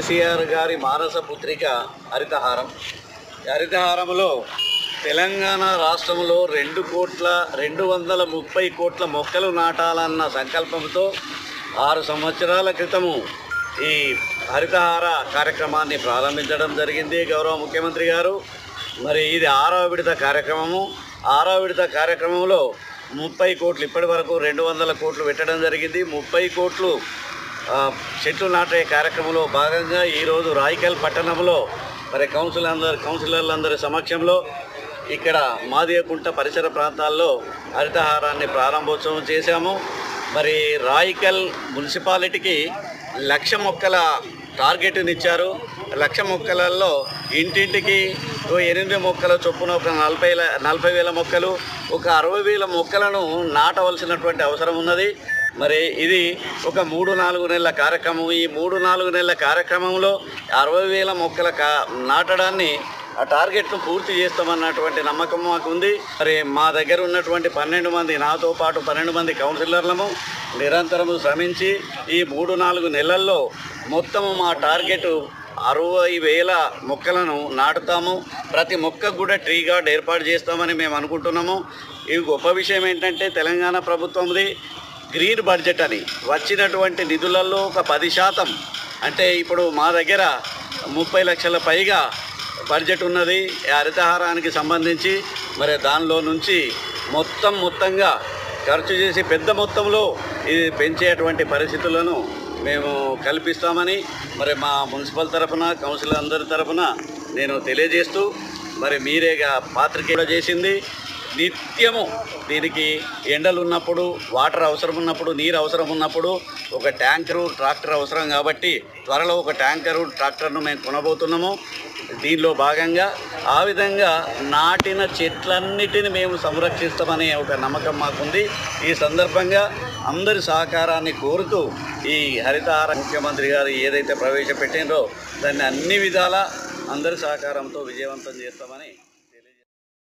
కేసీఆర్ గారి మానస పుత్రిక హరితహారం ఈ హరితహారంలో తెలంగాణ రాష్ట్రంలో రెండు కోట్ల రెండు వందల ముప్పై కోట్ల మొక్కలు నాటాలన్న సంకల్పంతో ఆరు సంవత్సరాల క్రితము ఈ హరితహార కార్యక్రమాన్ని ప్రారంభించడం జరిగింది గౌరవ ముఖ్యమంత్రి గారు మరి ఇది ఆరవ విడత కార్యక్రమము ఆరవ విడత కార్యక్రమంలో ముప్పై కోట్లు ఇప్పటి వరకు రెండు వందల కోట్లు పెట్టడం జరిగింది ముప్పై కోట్లు ఆ, చెట్లు నాటే కార్యక్రమంలో భాగంగా ఈరోజు రాయికల్ పట్టణంలో మరి కౌన్సిల్ అందరి కౌన్సిలర్లందరి సమక్షంలో ఇక్కడ మాదియకుంట పరిసర ప్రాంతాల్లో హరితహారాన్ని ప్రారంభోత్సవం చేశాము మరి రాయికల్ మున్సిపాలిటీకి లక్ష మొక్కల టార్గెట్నిచ్చారు లక్ష మొక్కలలో ఇంటింటికి ఓ ఎనిమిది మొక్కల చొప్పున ఒక నలభై ల- నలభై వేల మొక్కలు ఒక అరవై వేల మొక్కలను నాటవలసినటువంటి అవసరం ఉన్నది మరి ఇది ఒక మూడు నాలుగు నెలల కార్యక్రమం ఈ మూడు నాలుగు నెలల కార్యక్రమంలో అరవై వేల మొక్కల కా నాటడాన్ని ఆ టార్గెట్ను పూర్తి చేస్తామన్నటువంటి నమ్మకం మాకు ఉంది మరి మా దగ్గర ఉన్నటువంటి పన్నెండు మంది నాతో పాటు పన్నెండు మంది కౌన్సిలర్లము నిరంతరము శ్రమించి ఈ మూడు నాలుగు నెలల్లో మొత్తము మా టార్గెట్ అరవై వేల మొక్కలను నాటుతాము ప్రతి మొక్కకు కూడా ట్రీ గార్డ్ ఏర్పాటు చేస్తామని మేము అనుకుంటున్నాము ఈ గొప్ప విషయం ఏంటంటే తెలంగాణ ప్రభుత్వంది గ్రీన్ బడ్జెట్ అని వచ్చినటువంటి నిధులలో ఒక పది శాతం అంటే ఇప్పుడు మా దగ్గర ముప్పై లక్షల పైగా బడ్జెట్ ఉన్నది ఈ హరితహారానికి సంబంధించి మరి దానిలో నుంచి మొత్తం మొత్తంగా ఖర్చు చేసి పెద్ద మొత్తంలో ఇది పెంచేటువంటి పరిస్థితులను మేము కల్పిస్తామని మరి మా మున్సిపల్ తరఫున కౌన్సిల్ అందరి తరఫున నేను తెలియజేస్తూ మరి మీరేగా పాత్రికేయులు చేసింది నిత్యము దీనికి ఎండలు ఉన్నప్పుడు వాటర్ అవసరం ఉన్నప్పుడు నీరు అవసరం ఉన్నప్పుడు ఒక ట్యాంకరు ట్రాక్టర్ అవసరం కాబట్టి త్వరలో ఒక ట్యాంకరు ట్రాక్టర్ను మేము కొనబోతున్నాము దీనిలో భాగంగా ఆ విధంగా నాటిన చెట్లన్నిటిని మేము సంరక్షిస్తామనే ఒక నమ్మకం మాకుంది ఈ సందర్భంగా అందరి సహకారాన్ని కోరుతూ ఈ హరితహార ముఖ్యమంత్రి గారు ఏదైతే ప్రవేశపెట్టినరో దాన్ని అన్ని విధాల అందరి సహకారంతో విజయవంతం చేస్తామని